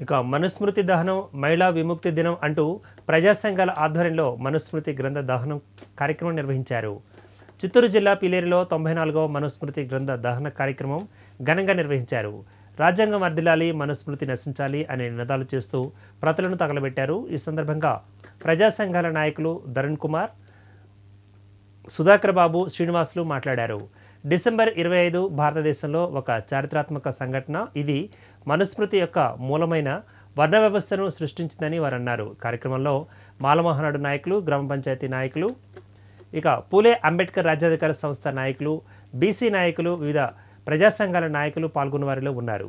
ఇక మనుస్మృతి దహనం మహిళా విముక్తి దినం అంటూ ప్రజా సంఘాల ఆధ్వర్యంలో మనుస్మృతి గ్రంథ దహనం కార్యక్రమం నిర్వహించారు చిత్తూరు జిల్లా పిలేరులో తొంభై నాలుగవ మనుస్మృతి గ్రంథ దహన కార్యక్రమం ఘనంగా నిర్వహించారు రాజ్యాంగం వర్ధిల్లాలి మనుస్మృతి నశించాలి అనే నినాదాలు చేస్తూ ప్రతులను తగలబెట్టారు ఈ సందర్భంగా ప్రజా సంఘాల నాయకులు ధరణ్ కుమార్ సుధాకర్ బాబు శ్రీనివాసులు మాట్లాడారు డిసెంబర్ ఇరవై ఐదు భారతదేశంలో ఒక చారిత్రాత్మక సంఘటన ఇది మనుస్మృతి యొక్క మూలమైన వర్ణ వ్యవస్థను సృష్టించిందని వారు అన్నారు కార్యక్రమంలో మాలమోహనాడు నాయకులు గ్రామ పంచాయతీ నాయకులు ఇక పూలే అంబేద్కర్ రాజ్యాధికార సంస్థ నాయకులు బీసీ నాయకులు వివిధ ప్రజా సంఘాల నాయకులు పాల్గొన్న వారిలో ఉన్నారు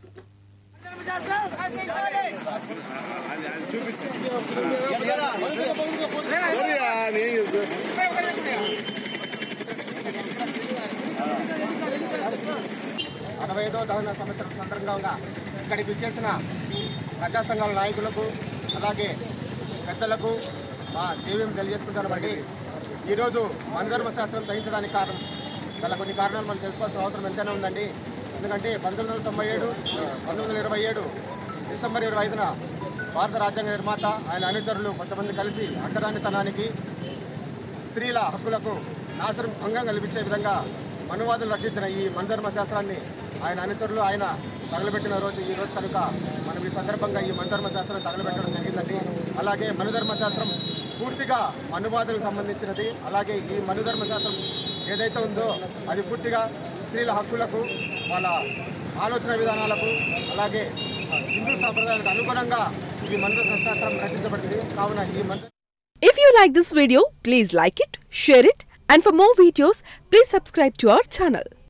అరవై ఐదో దహన సంవత్సరం సందర్భంగా ఇక్కడికి వచ్చేసిన ప్రజా సంఘాల నాయకులకు అలాగే పెద్దలకు మా దేవ్యం తెలియజేసుకుంటామండి ఈరోజు మనధర్మ శాస్త్రం గ్రహించడానికి కారణం గల కొన్ని కారణాలు మనం తెలుసుకోవాల్సిన అవసరం ఎంతైనా ఉందండి ఎందుకంటే పంతొమ్మిది వందల తొంభై ఏడు పంతొమ్మిది వందల ఇరవై ఏడు డిసెంబర్ ఇరవై ఐదున భారత రాజ్యాంగ నిర్మాత ఆయన అనుచరులు కొంతమంది కలిసి అంటరానితనానికి స్త్రీల హక్కులకు నాశనం భంగం కల్పించే విధంగా మనువాదులు రచించిన ఈ మనధర్మ శాస్త్రాన్ని ఆయన అనుచరులు ఆయన తగలబెట్టిన రోజు ఈ రోజు కనుక మనం ఈ సందర్భంగా ఈ మనధర్మ శాస్త్రం తగలబెట్టడం జరిగిందండి అలాగే మనుధర్మ శాస్త్రం పూర్తిగా మనువాదులకు సంబంధించినది అలాగే ఈ మనుధర్మ శాస్త్రం ఏదైతే ఉందో అది పూర్తిగా స్త్రీల హక్కులకు వాళ్ళ ఆలోచన విధానాలకు అలాగే హిందూ సాంప్రదాయాలకు అనుగుణంగా ఈ మనుధర్మ శాస్త్రం రచించబడింది కావున ఈ మంత్ర If you like this video, please like it, share it, and for more videos, please subscribe to our channel.